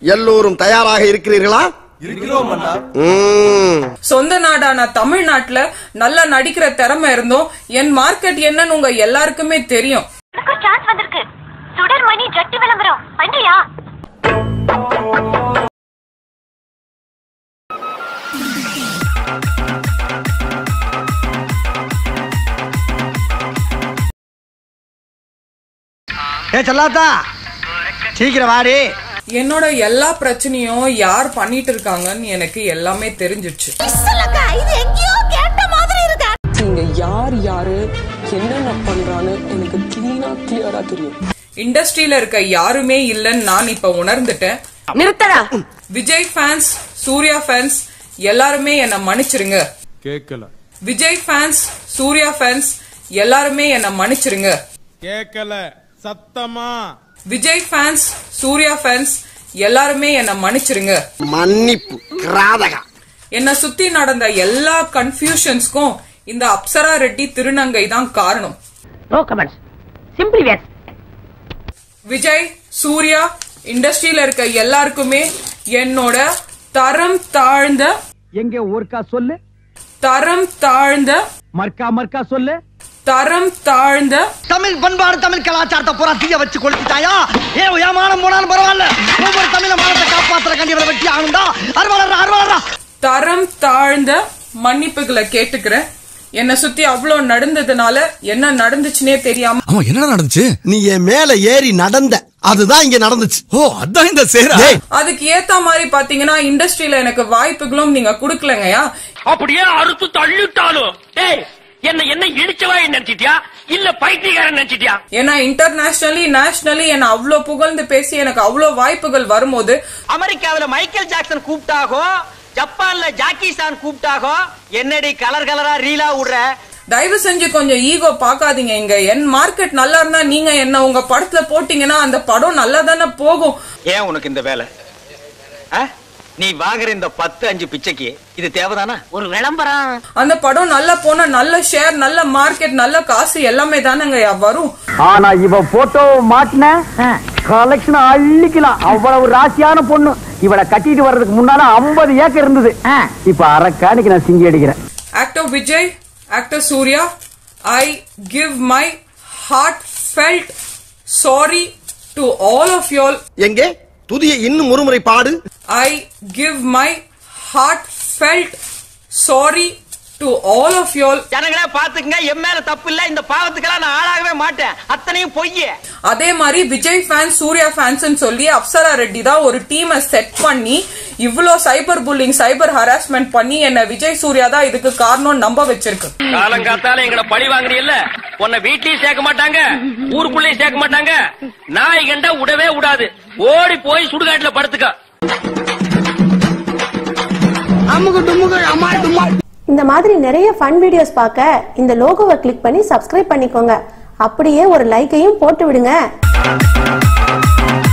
எல்லோரும் தயாராக இருக்கிறீர்களா ம். சொந்த நாடான தமிழ்நாட்டுல நல்லா நடிக்கிற திறமை இருந்தும் என் மார்க்கெட் என்னன்னு உங்க எல்லாருக்குமே தெரியும் உனக்கு சான்ஸ் வந்திருக்கு சுடர் மணி ஜட்டி விளம்பரம் பண்றியா ஏ சொல்லாத்தா சீக்கிரம் வாடி என்னோட எல்லா பிரச்சனையும் யார் பண்ணிட்டு இருக்காங்கன்னு எனக்கு எல்லாமே தெரிஞ்சிடுச்சு இது எங்கேயோ கேட்ட மாதிரி இருக்கு நீங்க யார் யாரு என்னென்ன பண்றான்னு எனக்கு கிளீனா கிளியரா தெரியும் இண்டஸ்ட்ரியில இருக்க யாருமே இல்லைன்னு நான் இப்ப உணர்ந்துட்டேன் நிறுத்தடா விஜய் ஃபேன்ஸ் சூர்யா ஃபேன்ஸ் எல்லாருமே என்ன மன்னிச்சிருங்க கேட்கல விஜய் ஃபேன்ஸ் சூர்யா ஃபேன்ஸ் எல்லாருமே என்ன மன்னிச்சிருங்க கேட்கல சத்தமா விஜய் ஃபேன்ஸ் சூர்யா ஃபேன்ஸ் எல்லாருமே என்ன மன்னிச்சிருங்க மன்னிப்பு கிராதகா என்னை சுத்தி நடந்த எல்லா கன்ஃபியூஷன்ஸ்க்கும் இந்த அப்சரா ரெட்டி திருநங்கை தான் காரணம் நோ கமெண்ட்ஸ் சிம்பிளி வேஸ் விஜய் சூர்யா இண்டஸ்ட்ரியில இருக்க எல்லாருக்குமே என்னோட தரம் தாழ்ந்த எங்க ஒருக்கா சொல்லு தரம் தாழ்ந்த மர்க்கா மர்க்கா சொல்லு தரம் தாழ்ந்த தமிழ் பண்பாடு தமிழ் கலாச்சாரத்தை பூரா தீய வச்சு கொளுத்திட்டாயா ஏ ஏமானம் போனாலும் பரவாயில்ல ஒவ்வொரு தமிழ மானத்தை காப்பாத்துற கண்டி இவரை வெட்டி ஆகணும்டா அருவாளரா அருவாளரா தரம் தாழ்ந்த மன்னிப்புகளை கேட்டுக்கிறேன் என்னை சுத்தி அவ்வளோ நடந்ததுனால என்ன நடந்துச்சுன்னே தெரியாம ஆமா என்னடா நடந்துச்சு நீ என் மேல ஏறி நடந்த அதுதான் இங்க நடந்துச்சு ஓ அதான் இந்த சேரா டேய், அதுக்கு ஏத்த மாதிரி பாத்தீங்கன்னா இண்டஸ்ட்ரியில எனக்கு வாய்ப்புகளும் நீங்க குடுக்கலங்கயா அப்படியே அறுத்து தள்ளிட்டாலும் டேய் என்ன என்ன இடிச்சவா நினைச்சிட்டியா இல்ல பைத்தியக்காரன் நினைச்சிட்டியா ஏன்னா இன்டர்நேஷனலி நேஷனலி என்ன அவ்வளோ புகழ்ந்து பேசி எனக்கு அவ்வளோ வாய்ப்புகள் வரும்போது அமெரிக்காவில மைக்கேல் ஜாக்சன் கூப்பிட்டாகோ ஜப்பான்ல ஜாக்கி சான் கூப்பிட்டாகோ என்னடி கலர் கலரா ரீலா விடுற தயவு செஞ்சு கொஞ்சம் ஈகோ பார்க்காதீங்க இங்க என் மார்க்கெட் நல்லா இருந்தா நீங்க என்ன உங்க படத்துல போட்டீங்கன்னா அந்த படம் நல்லா தானே போகும் ஏன் உனக்கு இந்த வேலை ஆ? நீ வாங்குற இந்த பத்து அஞ்சு பிச்சைக்கு இது தேவைதானா ஒரு விளம்பரம் அந்த படம் நல்லா போனா நல்ல ஷேர் நல்ல மார்க்கெட் நல்ல காசு எல்லாமே தானங்க வரும் ஆனா இவ போட்டோ மாட்டின கலெக்ஷன் அள்ளிக்கலாம் அவ்வளவு ராசியான பொண்ணு இவளை கட்டிட்டு வர்றதுக்கு முன்னால 50 ஏக்கர் இருந்தது இப்ப அரைக்காணிக்கு நான் சிங்கி அடிக்கிறேன் actor Vijay, actor Surya, I give my heartfelt sorry to all of y'all. எங்கே துதியை இன்னும் ஒருமுறை பாடு I give my heartfelt sorry to all of y'all. ஜனங்களே பாத்துக்கங்க என் மேல தப்பு இல்ல இந்த பாவத்துக்கெல்லாம் நான் ஆளாகவே மாட்டேன் அத்தனையும் பொய்யே அதே மாதிரி விஜய் ஃபேன்ஸ் சூர்யா ஃபேன்ஸ் சொல்லி அப்சரா ரெட்டி தான் ஒரு டீமை செட் பண்ணி இவ்ளோ சைபர் புல்லிங் சைபர் ஹராஸ்மெண்ட் பண்ணி என்ன விஜய் சூர்யா தான் இதுக்கு காரணம் நம்ப வச்சிருக்கு காலங்காத்தால எங்களை பழி வாங்குறீல்ல உன்னை வீட்லயும் சேர்க்க மாட்டாங்க ஊருக்குள்ளயும் சேர்க்க மாட்டாங்க நாய் கண்டா விடவே விடாது ஓடி போய் சுடுகாட்டுல படுத்துக்க இந்த மாதிரி நிறைய ஃபன் வீடியோஸ் பார்க்க இந்த லோகோவை கிளிக் பண்ணி சப்ஸ்கிரைப் பண்ணிக்கோங்க அப்படியே ஒரு லைக்கையும் போட்டு விடுங்க